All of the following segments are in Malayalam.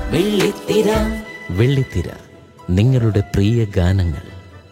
വെള്ളിത്തിര വെള്ളിത്തിര നിങ്ങളുടെ പ്രിയ ഗാനങ്ങൾ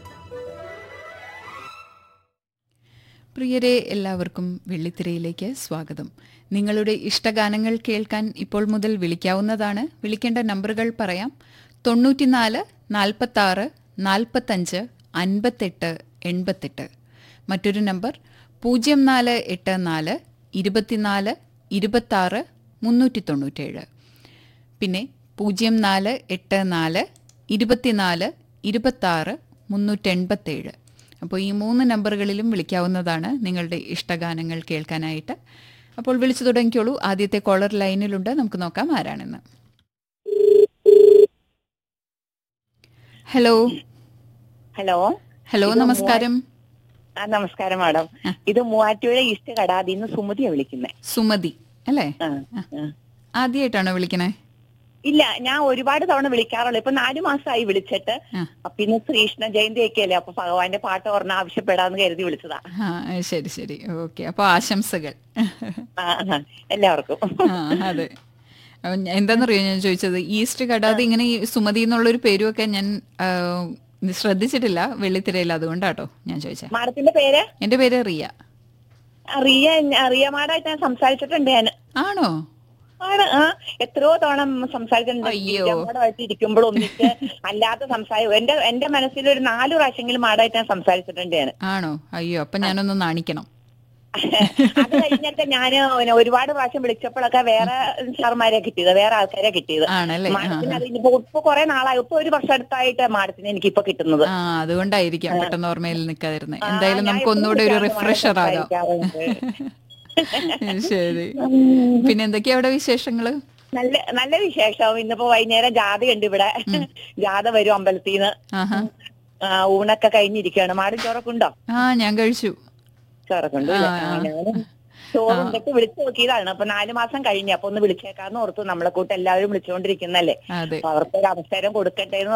പ്രിയരെ എല്ലാവർക്കും വെള്ളിത്തിരയിലേക്ക് സ്വാഗതം നിങ്ങളുടെ ഇഷ്ടഗാനങ്ങൾ കേൾക്കാൻ ഇപ്പോൾ മുതൽ വിളിക്കാവുന്നതാണ് വിളിക്കേണ്ട നമ്പറുകൾ പറയാം തൊണ്ണൂറ്റിനാല് നാൽപ്പത്താറ് നാൽപ്പത്തഞ്ച് അൻപത്തെട്ട് എൺപത്തെട്ട് മറ്റൊരു നമ്പർ പൂജ്യം നാല് എട്ട് നാല് ഇരുപത്തിനാല് ഇരുപത്താറ് മുന്നൂറ്റി തൊണ്ണൂറ്റേഴ് പിന്നെ പൂജ്യം നാല് എട്ട് നാല് ഇരുപത്തിനാല് ഇരുപത്താറ് മുന്നൂറ്റെൺപത്തേഴ് അപ്പോൾ ഈ മൂന്ന് നമ്പറുകളിലും വിളിക്കാവുന്നതാണ് നിങ്ങളുടെ ഇഷ്ടഗാനങ്ങൾ കേൾക്കാനായിട്ട് അപ്പോൾ വിളിച്ചു തുടങ്ങിക്കോളൂ ആദ്യത്തെ കോളർ ലൈനിലുണ്ട് നമുക്ക് നോക്കാം ആരാണെന്ന് ഹലോ ഹലോ ഹലോ ഇത് നമസ്കാരം ആ നമസ്കാരം മാഡം ഇത് മൂവാറ്റുപുഴ ഈസ്റ്റ് കടാതിന്ന് സുമതിയാ വിളിക്കുന്നത് സുമതി അല്ലേ ആദ്യമായിട്ടാണോ വിളിക്കണേ ഇല്ല ഞാൻ ഒരുപാട് തവണ വിളിക്കാറുള്ളൂ ഇപ്പൊ നാലു മാസമായി വിളിച്ചിട്ട് ആ. അപ്പൊ ഇന്ന് ശ്രീകൃഷ്ണ ജയന്തി ഒക്കെ അല്ലേ അപ്പൊ ഭഗവാന്റെ പാട്ട് ഓർമ്മ ആവശ്യപ്പെടാന്ന് കരുതി വിളിച്ചതാ ആ ശരി ശരി ഓക്കെ അപ്പോൾ ആശംസകൾ ആ, ആ, എല്ലാവർക്കും ആ, അതെ അപ്പൊ ഞാൻ- എന്താന്നറിയോ ഞാൻ ചോദിച്ചത് ഈസ്റ്റ് കടാതെ ഇങ്ങനെ ഈ സുമതി എന്നുള്ളൊരു പേരുമൊക്കെ ഞാൻ ആ, ശ്രദ്ധിച്ചിട്ടില്ല വെള്ളിത്തിരയിൽ അതുകൊണ്ടാട്ടോ ഞാൻ ചോദിച്ചത് മാഡത്തിന്റെ പേര് എന്റെ പേര് റിയ ആ, റിയ റിയ മാഡായിട്ട് ഞാൻ സംസാരിച്ചിട്ടുണ്ട് ഞാൻ ആണോ ആണ് ആ എത്രയോ തവണ സംസാരിച്ചിട്ടുണ്ട് അയ്യോ. മാഡമായിട്ട് ഇരിക്കുമ്പോൾ ഒന്നിച്ച് അല്ലാത്ത സംസാരം എന്റെ എന്റെ മനസ്സിൽ ഒരു നാല് പ്രാവശ്യമെങ്കിലും മാഡായിട്ട് ഞാൻ സംസാരിച്ചിട്ടുണ്ട് ഞാൻ ആണോ അയ്യോ അപ്പൊ ഞാനൊന്ന് നാണിക്കണം അത് കഴിഞ്ഞിട്ട് ഞാന് പിന്നെ ഒരുപാട് പ്രാവശ്യം വിളിച്ചപ്പോഴൊക്കെ വേറെ സാർമാരെ കിട്ടിയത് വേറെ ആൾക്കാരെ കിട്ടിയത് ആണല്ലേ ആ, മാഡത്തിന് അത് ഇനിയിപ്പോ ഇപ്പൊ കുറെ നാളായി ഇപ്പൊ ഒരു വർഷം അടുത്തായിട്ട് മാഡത്തിന് എനിക്ക് ഇപ്പൊ കിട്ടുന്നത് ആ അതുകൊണ്ടായിരിക്കാം പെട്ടെന്ന് ഓർമ്മയിൽ നിൽക്കാതിരുന്നത് ആ, എന്തായാലും ഞാൻ നമുക്ക് എപ്പോഴും ഒന്നുകൂടെ ഒരു വിളിക്കാറുണ്ട്, റിഫ്രഷർ ആകാം സംസാരിക്കാറുണ്ട്. ശരി പിന്നെ എന്തൊക്കെയാ അവിടെ വിശേഷങ്ങള് നല്ല നല്ല വിശേഷം ഇന്നിപ്പോ വൈകുന്നേരം ജാഥ ഉണ്ട് ഇവിടെ ജാഥ വരും അമ്പലത്തിൽ നിന്ന് ആഹാ ഊണൊക്കെ കഴിഞ്ഞിരിക്കുകയാണ് മാടും ചോറൊക്കെ ഉണ്ടോ ആ ഞാൻ കഴിച്ചു ചോറൊക്കെ ഉണ്ട് ഇല്ലേ? ആ, ഞാനും ചോറുണ്ടിട്ട് വിളിച്ചു നോക്കിയതാണ് അപ്പൊ നാല് മാസം കഴിഞ്ഞു അപ്പൊ ഒന്ന് വിളിച്ചേക്കാന്ന് ഓർത്തു നമ്മളെ കൂട്ട് എല്ലാവരും വിളിച്ചുകൊണ്ടിരിക്കുന്നല്ലേ അതെ അപ്പൊ അവർക്ക് ഒരു അവസരം കൊടുക്കട്ടെ എന്ന്